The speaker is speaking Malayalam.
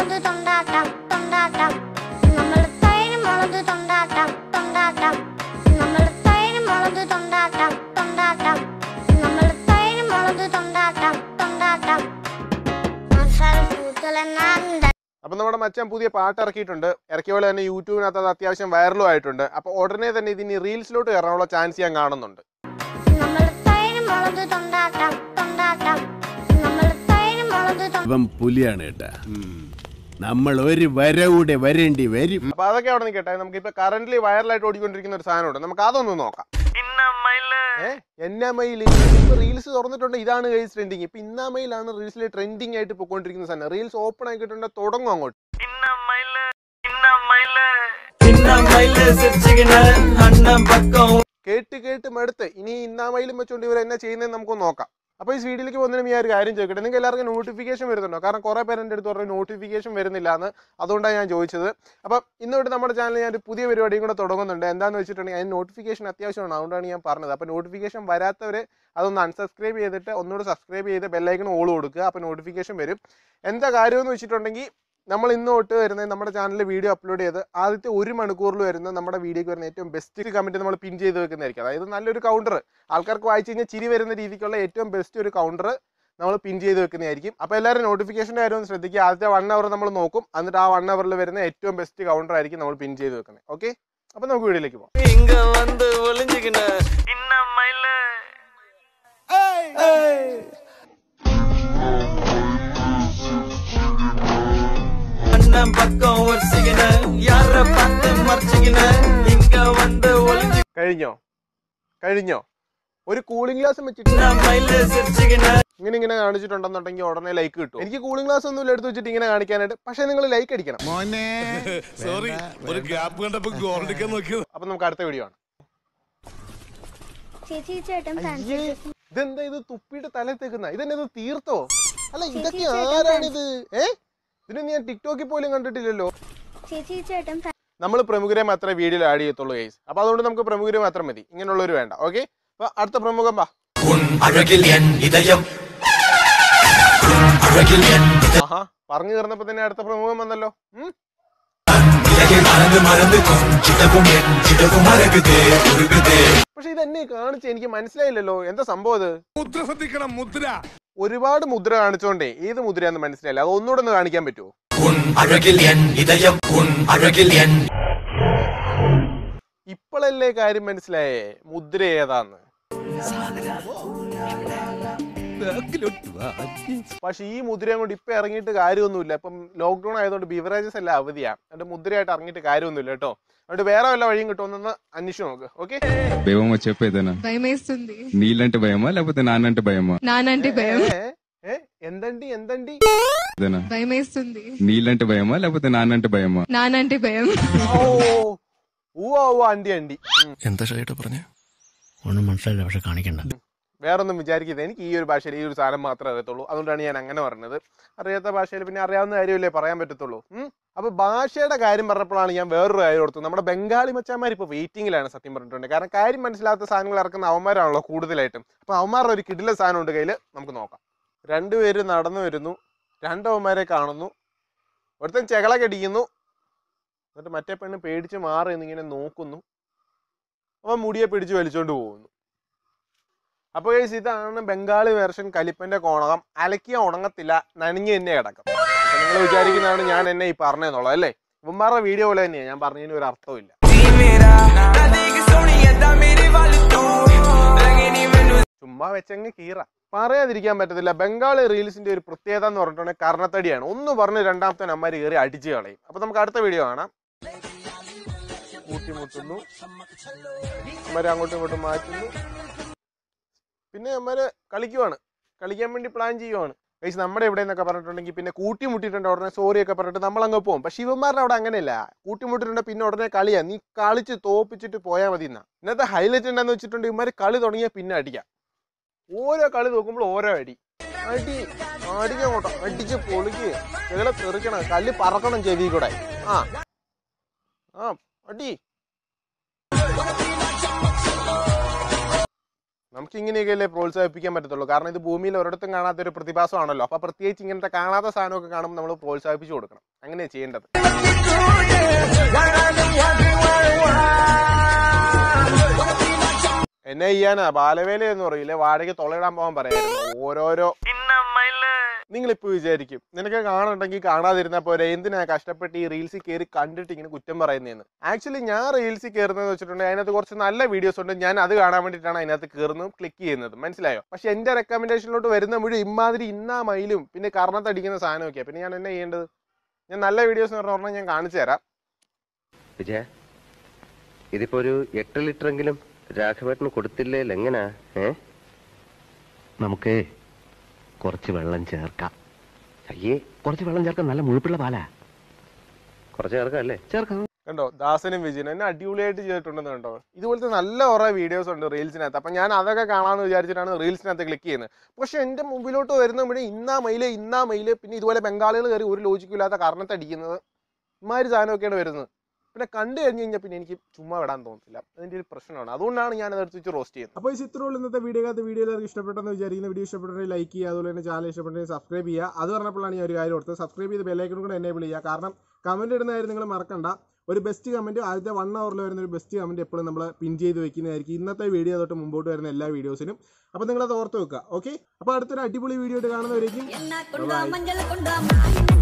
മുളക് തൊണ്ടാട്ടം തൊണ്ടാട്ടം നമ്മൾ തൈര് മുളക് തൊണ്ടാട്ടം തൊണ്ടാട്ടം നമ്മൾ തൈര് മുളക് തൊണ്ടാട്ടം തൊണ്ടാട്ടം നമ്മൾ തൈര് മുളക് തൊണ്ടാട്ടം തൊണ്ടാട്ടം മസാല കൂട്ടലെന്നാണ്ട് അപ്പൊ നമ്മുടെ മച്ചാൻ പുതിയ പാട്ട് ഇറക്കിയിട്ടുണ്ട് ഇറക്കിയ പോലെ തന്നെ യൂട്യൂബിനകത്ത് അത് അത്യാവശ്യം വൈറലും ആയിട്ടുണ്ട് അപ്പൊ ഉടനെ തന്നെ ഇതിന് റീൽസിലോട്ട് കയറാനുള്ള ചാൻസ് ഞാൻ കാണുന്നുണ്ട് നമ്മൾ തൈര് മുളക് തൊണ്ടാട്ടം തൊണ്ടാട്ടം നമ്മൾ തൈര് മുളക് തൊണ്ടാട്ടം ഇവൻ പുലിയാണ് കേട്ടാ നമ്മൾ ഒരു വരവൂടെ വരേണ്ടി വരും അപ്പൊ അതൊക്കെ അവിടെ നിൽക്കട്ടെ നമുക്ക് ഇപ്പൊ കറന്റ് വൈറലായിട്ട് ഓടിക്കൊണ്ടിരിക്കുന്ന ഒരു സാധനമുണ്ട് നമുക്ക് അതൊന്ന് നോക്കാം ഏ എന്നാ മയിൽ ഇപ്പൊ റീൽസ് തുറന്നിട്ടുണ്ട് ഇതാണ് ഗൈസ് ട്രെൻഡിങ് ഇപ്പൊ ഇന്നാ മയിലാണ് റീൽസിൽ ട്രെൻഡിങ് ആയിട്ട് പോയിക്കൊണ്ടിരിക്കുന്ന സാധനം റീൽസ് ഓപ്പൺ ആക്കിയിട്ടുണ്ട് തുടങ്ങും അങ്ങോട്ട് കേട്ട് കേട്ട് മടുത്ത് ഇനി ഇന്നാ മയിലും വെച്ചോണ്ട് ഇവർ എന്നാ ചെയ്യുന്നതെന്ന് നമുക്ക് നോക്കാം അപ്പൊ ഈ വീഡിയോയിലേക്ക് പോകുന്നതിന് ഞാൻ ഒരു കാര്യം ചോദിക്കട്ടെ നിങ്ങൾക്ക് എല്ലാവർക്കും നോട്ടിഫിക്കേഷൻ വരുന്നുണ്ടോ കാരണം കുറെ പേര് എൻ്റെ അടുത്ത് പറഞ്ഞു നോട്ടിഫിക്കേഷൻ വരുന്നില്ല എന്ന് അതുകൊണ്ടാണ് ഞാൻ ചോദിച്ചത് അപ്പം ഇന്ന് തൊട്ട് നമ്മുടെ ചാനലിൽ ഞാൻ ഒരു പുതിയ പരിപാടിയും കൂടെ തുടങ്ങുന്നുണ്ട് എന്താണെന്ന് വെച്ചിട്ടുണ്ടെങ്കിൽ അതിന് നോട്ടിഫിക്കേഷൻ അത്യാവശ്യമാണ് അതുകൊണ്ടാണ് ഞാൻ പറഞ്ഞത് അപ്പോൾ നോട്ടിഫിക്കേഷൻ വരാത്തവർ അതൊന്ന് അൺസബ്സ്ക്രൈബ് ചെയ്തിട്ട് ഒന്നുകൂടെ സബ്സ്ക്രൈബ് ചെയ്ത് ബെല്ലൈക്കൺ ഓൾ കൊടുക്കുക അപ്പോൾ നോട്ടിഫിക്കേഷൻ വരും എന്താ കാര്യമെന്ന് വെച്ചിട്ടുണ്ടെങ്കിൽ നമ്മൾ ഇന്ന് തൊട്ട് വരുന്നത് നമ്മുടെ ചാനലിൽ വീഡിയോ അപ്ലോഡ് ചെയ്ത് ആദ്യത്തെ ഒരു മണിക്കൂറിൽ വരുന്ന നമ്മുടെ വീഡിയോക്ക് വരുന്ന ഏറ്റവും ബെസ്റ്റ് കമൻറ്റ് നമ്മൾ പിൻ ചെയ്ത് വെക്കുന്നതായിരിക്കും അതായത് നല്ലൊരു കൗണ്ടർ ആൾക്കാർക്ക് വായിച്ചു കഴിഞ്ഞാൽ ചിരി വരുന്ന രീതിക്കുള്ള ഏറ്റവും ബെസ്റ്റ് ഒരു കൗണ്ടർ നമ്മൾ പിൻ ചെയ്ത് വെക്കുന്നതായിരിക്കും അപ്പോൾ എല്ലാവരും നോട്ടിഫിക്കേഷൻ്റെ കാര്യം ഒന്ന് ശ്രദ്ധിക്കുക ആദ്യത്തെ വൺ അവർ നമ്മൾ നോക്കും എന്നിട്ട് ആ വൺ അവറിൽ വരുന്ന ഏറ്റവും ബെസ്റ്റ് കൗണ്ടർ ആയിരിക്കും നമ്മൾ പിൻ ചെയ്ത് വെക്കുന്നത് ഓക്കെ അപ്പോൾ നമുക്ക് വീഡിയോയിലേക്ക് പോകാം இங்க வந்து ஒளிஞ்சுக்கின இன்னும் மயில அண்ணன் பக்கம் ஒரிசிக்கின யார பார்த்து மறைச்சிக்கின இங்க வந்து ஒளிஞ்சு കഴിഞ്ഞോ കഴിഞ്ഞോ ഒരു കൂളിംഗ് ഗ്ലാസ് വെച്ചിട്ട് மயில சிரிச்சுக்கின ഇങ്ങനെ ഇങ്ങനെ കാണിച്ചിട്ടുണ്ടെന്നുണ്ടെങ്കിൽ ഉടനെ ലൈക്ക് കിട്ടും എനിക്ക് കൂളിംഗ് ഗ്ലാസ് ഒന്നും എടുത്ത് വെച്ചിട്ട് ഇങ്ങനെ കാണിക്കാനായിട്ട് പക്ഷേ നിങ്ങൾ ലൈക്ക് അടിക്കണം സോറി ഒരു ഗ്യാപ്പ് കണ്ടപ്പോ ഗോൾ അടിക്കാൻ നോക്കിയത് അപ്പൊ നമുക്ക് അടുത്ത വീഡിയോ ആണ് ചേച്ചി ചേട്ടൻ അയ്യേ ഇതെന്താ ഇത് തുപ്പിയിട്ട് തല തേക്കുന്ന ഇതെന്നെ ഇത് തീർത്തോ അല്ല ഇതൊക്കെ ചേച്ചി, ആരാണിത് ഏ ഇതിന് ഞാൻ ടിക്ടോക്കിൽ പോലും കണ്ടിട്ടില്ലല്ലോ ചേച്ചി ചേട്ടൻ നമ്മൾ പ്രമുഖരെ മാത്രമേ വീഡിയോയിൽ ആഡ് ചെയ്യത്തുള്ളൂ ഗൈസ് അപ്പൊ അതുകൊണ്ട് നമുക്ക് പ്രമുഖരെ മാത്രം മതി ഇങ്ങനെയുള്ളവർ വേണ്ട ഓക്കെ അപ്പൊ അടുത്ത പ്രമുഖം വാ அழகில் என் இதயம் அழகில் என் ആഹാ പറഞ്ഞു തീർന്നപ്പോ തന്നെ അടുത്ത പ്രമുഖം വന്നല്ലോ ഉം இலையை மறந்து மறந்து கொஞ்சிடவும் என் ചിടവും അരകുതേ ഉരുകുതേ പക്ഷെ ഇത് എന്നെ കാണിച്ച് എനിക്ക് മനസ്സിലായില്ലല്ലോ എന്താ സംഭവം ഇത് മുദ്ര ശ്രദ്ധിക്കണം മുദ്ര ഒരുപാട് മുദ്ര കാണിച്ചോണ്ടേ ഏത് മുദ്രയാന്ന് മനസ്സിലായില്ല അത് ഒന്നുകൂടെ ഒന്ന് കാണിക്കാൻ പറ്റുമോ உன் அழகில் என் இதயம் உன் அழகில் என் ഇപ്പോഴല്ലേ കാര്യം മനസ്സിലായേ മുദ്ര ഏതാന്ന് പക്ഷെ ഈ മുദ്രയും കൊണ്ട് ഇപ്പൊ ഇറങ്ങിയിട്ട് കാര്യമൊന്നുമില്ല ഇപ്പം ലോക്ക്ഡൌൺ ആയതുകൊണ്ട് ബിവറേജസ് എല്ലാം അവധിയാണ് അതുകൊണ്ട് മുദ്രയായിട്ട് ഇറങ്ങിയിട്ട് കാര്യമൊന്നുമില്ല കേട്ടോ അതുകൊണ്ട് വേറെ വല്ല വഴിയും കിട്ടുമെന്നൊന്ന് അന്വേഷിച്ച് നോക്ക് ఓకే భయమో చెప్పేదేనా భయమేస్తుంది నీళ్ళంటే భయమా లేకపోతే నాన్నంటే భయమా నానంటే భయం ഏ എന്തണ്ടി എന്തണ്ടി అదేనా భయమేస్తుంది నీళ్ళంటే భయమా లేకపోతే నాన్నంటే భయమా నానంటే భయం ഓ ഊവ ഊവ അണ്ടി അണ്ടി ഉം. എന്താ ഷൈട്ട പറഞ്ഞ ഒന്നും മനസ്സിലായില്ല പക്ഷെ കാണിക്കണ്ട വേറൊന്നും വിചാരിക്കുന്നത് എനിക്ക് ഈ ഒരു ഭാഷയിൽ ഈ ഒരു സാധനം മാത്രമേ അറിയത്തുള്ളൂ അതുകൊണ്ടാണ് ഞാൻ അങ്ങനെ പറഞ്ഞത് അറിയാത്ത ഭാഷയിൽ പിന്നെ അറിയാവുന്ന കാര്യമല്ലേ പറയാൻ പറ്റത്തുള്ളൂ ഉം. അപ്പൊ ഭാഷയുടെ കാര്യം പറഞ്ഞപ്പോഴാണ് ഞാൻ വേറൊരു കാര്യം ഓർത്തത് നമ്മുടെ ബംഗാളി മച്ചാന്മാർ ഇപ്പോൾ വെയിറ്റിംഗിലാണ് സത്യം പറഞ്ഞിട്ടുണ്ട് കാരണം കാര്യം മനസ്സിലാത്ത സാധനങ്ങൾ ഇറക്കുന്ന അവന്മാരാണല്ലോ കൂടുതലായിട്ടും അപ്പൊ അവന്മാരുടെ ഒരു കിടില സാധനം ഉണ്ട് കയ്യിൽ നമുക്ക് നോക്കാം രണ്ടുപേര് നടന്നു വരുന്നു രണ്ടവന്മാരെ കാണുന്നു ഒരുത്തൻ ചെകളൊക്കെ അടിക്കുന്നു എന്നിട്ട് മറ്റേ പെണ്ണ് പേടിച്ച് മാറി എന്നിങ്ങനെ നോക്കുന്നു അവൻ മുടിയെ പിടിച്ച് വലിച്ചോണ്ട് പോകുന്നു അപ്പോൾ ഗൈസ് ഇതാണ് ബംഗാളി വേർഷൻ കലിപ്പന്റെ കോണകം അലക്കിയ ഉണങ്ങത്തില്ല നനഞ്ഞ് തന്നെ കിടക്കും നിങ്ങൾ വിചാരിക്കുന്നതാണ് ഞാൻ എന്നെ ഈ പറഞ്ഞതെന്നുള്ളത് അല്ലേ ഇവന്മാരുടെ വീഡിയോ പോലെ തന്നെയാണ് ഞാൻ പറഞ്ഞതിന് ഒരു അർത്ഥമില്ല ചുമ്മാ വെച്ചങ്ങ് കീറ പറയാതിരിക്കാൻ പറ്റത്തില്ല ബംഗാളി റീൽസിന്റെ ഒരു പ്രത്യേകത എന്ന് പറഞ്ഞിട്ടുണ്ടെങ്കിൽ കർണത്തടിയാണ് ഒന്ന് പറഞ്ഞ് രണ്ടാമത്തെ അമ്മമാര് കയറി അടിച്ചു കളയും അപ്പൊ നമുക്ക് അടുത്ത വീഡിയോ കാണാം കൂട്ടിമുട്ടുന്നു അമ്മമാരെ അങ്ങോട്ടും ഇങ്ങോട്ടും മാറ്റുന്നു പിന്നെ അമ്മമാര് കളിക്കുവാണ് കളിക്കാൻ വേണ്ടി പ്ലാൻ ചെയ്യുവാണ് ഗൈസ് നമ്മുടെ ഇവിടെ എന്നൊക്കെ പറഞ്ഞിട്ടുണ്ടെങ്കിൽ പിന്നെ കൂട്ടിമുട്ടിയിട്ടുണ്ട് ഉടനെ സോറി ഒക്കെ പറഞ്ഞിട്ട് നമ്മൾ അങ്ങ് പോകും പക്ഷെ ഇവന്മാരുടെ അവിടെ അങ്ങനെയല്ല കൂട്ടിമുട്ടിട്ടുണ്ട് പിന്നെ ഉടനെ കളിയാ നീ കളിച്ച് തോപ്പിച്ചിട്ട് പോയാൽ മതി എന്നാ ഇന്നത്തെ ഹൈലൈറ്റ് എന്താന്ന് വെച്ചിട്ടുണ്ടെങ്കിൽ ഇവന്മാർ കളി തുടങ്ങിയാൽ പിന്നെ അടിക്കാം ഓരോ കളി നോക്കുമ്പോൾ ഓരോ അടി അടി അടിക്കങ്ങോട്ടോ അടിച്ച് പൊളിക്ക് ചെകളെ തെറിക്കണം കല്ല് പറക്കണം ചെവി കൂടെ ആ ആ അടി നമുക്ക് ഇങ്ങനെയൊക്കെയല്ലേ പ്രോത്സാഹിപ്പിക്കാൻ പറ്റത്തുള്ളൂ കാരണം ഇത് ഭൂമിയിൽ ഒരിടത്തും കാണാത്ത ഒരു പ്രതിഭാസമാണല്ലോ അപ്പോൾ പ്രത്യേകിച്ച് ഇങ്ങനത്തെ കാണാത്ത സാധനമൊക്കെ കാണുമ്പോൾ നമ്മൾ പ്രോത്സാഹിപ്പിച്ചു കൊടുക്കണം അങ്ങനെയാണ് ചെയ്യേണ്ടത് എന്നെ ചെയ്യാനാ ബാലവേല എന്ന് പറയില്ലേ വാടകയ്ക്ക് തൊളയിടാൻ പോകാൻ പറയായിരുന്നു ഓരോരോ നിങ്ങളിപ്പോ വിചാരിക്കും നിനക്ക് കാണുന്നുണ്ടെങ്കിൽ കാണാതിരുന്ന പോരെ എന്തിനാ കഷ്ടപ്പെട്ട് ഈ റീൽസിൽ കയറി കണ്ടിട്ട് ഇങ്ങനെ കുറ്റം പറയുന്നതെന്ന് ആക്ച്വലി ഞാൻ റീൽസിൽ കയറുന്നത് വെച്ചിട്ടുണ്ടെങ്കിൽ അതിനകത്ത് കുറച്ച് നല്ല വീഡിയോസ് ഉണ്ട് ഞാൻ അത് കാണാൻ വേണ്ടിയിട്ടാണ് അതിനകത്ത് കയറുന്നതും ക്ലിക്ക് ചെയ്യുന്നത് മനസ്സിലായോ പക്ഷെ എന്റെ റെക്കമെൻഡേഷനിലോട്ട് വരുന്ന മുഴുവൻ ഇമാതിരി ഇന്നാ മയിലും പിന്നെ കർണത്തടിക്കുന്ന സാധനമൊക്കെയാണ് പിന്നെ ഞാൻ എന്നെ ചെയ്യേണ്ടത് ഞാൻ നല്ല വീഡിയോസ് എന്ന് പറഞ്ഞാൽ ഞാൻ കാണിച്ചു തരാം വിജയ ഇതിപ്പോ ഒരു എട്ട് ലിറ്ററെങ്കിലും രാഘവേട്ടന് കൊടുത്തില്ലേ എങ്ങനാ ഏ നമുക്ക് കുറച്ച് വെള്ളം ചേർക്കാം അയ്യേ കുറച്ച് വെള്ളം ചേർക്കാം നല്ല മുഴുപ്പുള്ള പാലാ കുറച്ച് ചേർക്കാം അല്ലേ ചേർക്കാം കണ്ടോ ദാസനും വിജയനും എന്നെ അടിപൊളിയായിട്ട് ചെയ്തിട്ടുണ്ടെന്ന് കണ്ടോ ഇതുപോലത്തെ നല്ല കുറേ വീഡിയോസ് ഉണ്ട് റീൽസിനകത്ത് അപ്പം ഞാൻ അതൊക്കെ കാണാമെന്ന് വിചാരിച്ചിട്ടാണ് റീൽസിനകത്ത് ക്ലിക്ക് ചെയ്യുന്നത് പക്ഷെ എൻ്റെ മുമ്പിലോട്ട് വരുന്ന മുഴുവൻ ഇന്നാ മയില് ഇന്നാ മയില് പിന്നെ ഇതുപോലെ ബംഗാളികൾ കയറി ഒരു ലോജിക്കില്ലാത്ത കാരണത്തടിക്കുന്നത് ഇമാതിരി സാധനമൊക്കെയാണ് വരുന്നത് പിന്നെ കണ്ടു കഴിഞ്ഞ് കഴിഞ്ഞാൽ പിന്നെ എനിക്ക് ചുമ്മാ വിടാൻ തോന്നുന്നില്ല അതിൻ്റെ ഒരു പ്രശ്നമാണ് അതുകൊണ്ടാണ് ഞാൻ അത് എടുത്ത് വെച്ച് റോസ്റ്റ് ചെയ്യുന്നത് അപ്പോൾ ഈ ചിത്രമുള്ള ഇന്നത്തെ വീഡിയോക്കകത്ത് വീഡിയോ എല്ലാവർക്കും ഇഷ്ടപ്പെട്ടെന്ന് വിചാരിക്കുന്ന വീഡിയോ ഇഷ്ടപ്പെട്ടെങ്കിൽ ലൈക്ക് ചെയ്യുക അതുപോലെ തന്നെ ചാനൽ ഇഷ്ടപ്പെട്ടെങ്കിൽ സബ്സ്ക്രൈബ് ചെയ്യുക അത് പറഞ്ഞപ്പോഴാണ് ഞാൻ ഒരു കാര്യം ഓർത്തത് സബ്സ്ക്രൈബ് ചെയ്ത് ബെല്ലൈക്കൺ കൂടെ എനേബിൾ ചെയ്യുക കാരണം കമൻറ്റ് ഇടുന്ന കാര്യം നിങ്ങൾ മറക്കണ്ട ഒരു ബെസ്റ്റ് കമൻറ്റ് ആദ്യത്തെ വൺ അവറിൽ വരുന്ന ഒരു ബെസ്റ്റ് കമൻറ്റ് എപ്പോഴും നമ്മൾ പിൻ ചെയ്ത് വെക്കുന്നതായിരിക്കും ഇന്നത്തെ വീഡിയോ തൊട്ട് മുമ്പോട്ട് വരുന്ന എല്ലാ വീഡിയോസിനും അപ്പോൾ നിങ്ങളത് ഓർത്ത് വെക്കുക ഓക്കെ അപ്പോൾ അടുത്തൊരു അടിപൊളി വീഡിയോ ആയിട്ട് കാണുന്നവരേക്കും என்ன கொண்டா மஞ்சள் கொண்டா